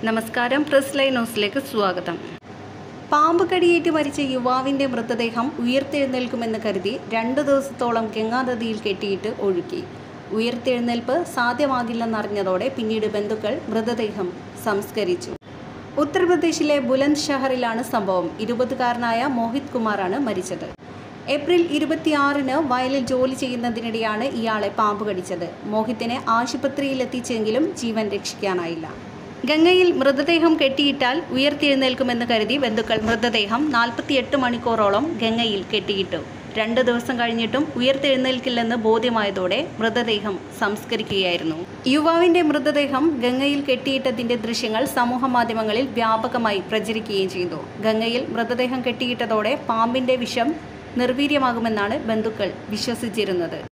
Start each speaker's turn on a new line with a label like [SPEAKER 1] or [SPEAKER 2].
[SPEAKER 1] നമസ്കാരം press line ന്യൂസിലേക്ക് സ്വാഗതം പാമ്പ് കടിയേറ്റ് മരിച്ച യുവാവിന്റെ മൃതദേഹം ഉയർത്തെഴുന്നേൽക്കുമെന്ന് കരുതി രണ്ടു ദിവസത്തോളം ഗംഗാനദിയിൽ കെട്ടിയിട്ട് ഒഴുക്കി ഉയർത്തെഴുന്നേൽപ്പ് സാധ്യമാകില്ലെന്നറിഞ്ഞതോടെ പിന്നീട് ബന്ധുക്കൾ മൃതദേഹം സംസ്കരിച്ചു ഉത്തർപ്രദേശിലെ ബുലന്ദ് ഷഹറിലാണ് സംഭവം ഇരുപതുകാരനായ മോഹിത് കുമാറാണ് മരിച്ചത് ഏപ്രിൽ ഇരുപത്തിയാറിന് വയലിൽ ജോലി ചെയ്യുന്നതിനിടെയാണ് ഇയാളെ പാമ്പ് കടിച്ചത് മോഹിത്തിനെ ആശുപത്രിയിലെത്തിച്ചെങ്കിലും ജീവൻ രക്ഷിക്കാനായില്ല ഗംഗയിൽ മൃതദേഹം കെട്ടിയിട്ടാൽ ഉയർത്തെഴുന്നേൽക്കുമെന്ന് കരുതി ബന്ധുക്കൾ മൃതദേഹം നാൽപ്പത്തിയെട്ട് മണിക്കൂറോളം ഗംഗയിൽ കെട്ടിയിട്ടു രണ്ട് ദിവസം കഴിഞ്ഞിട്ടും ഉയർത്തെഴുന്നേൽക്കില്ലെന്ന് ബോധ്യമായതോടെ മൃതദേഹം സംസ്കരിക്കുകയായിരുന്നു യുവാവിന്റെ മൃതദേഹം ഗംഗയിൽ കെട്ടിയിട്ടതിന്റെ ദൃശ്യങ്ങൾ സമൂഹമാധ്യമങ്ങളിൽ വ്യാപകമായി പ്രചരിക്കുകയും ചെയ്തു ഗംഗയിൽ മൃതദേഹം കെട്ടിയിട്ടതോടെ പാമ്പിന്റെ വിഷം നിർവീര്യമാകുമെന്നാണ് ബന്ധുക്കൾ വിശ്വസിച്ചിരുന്നത്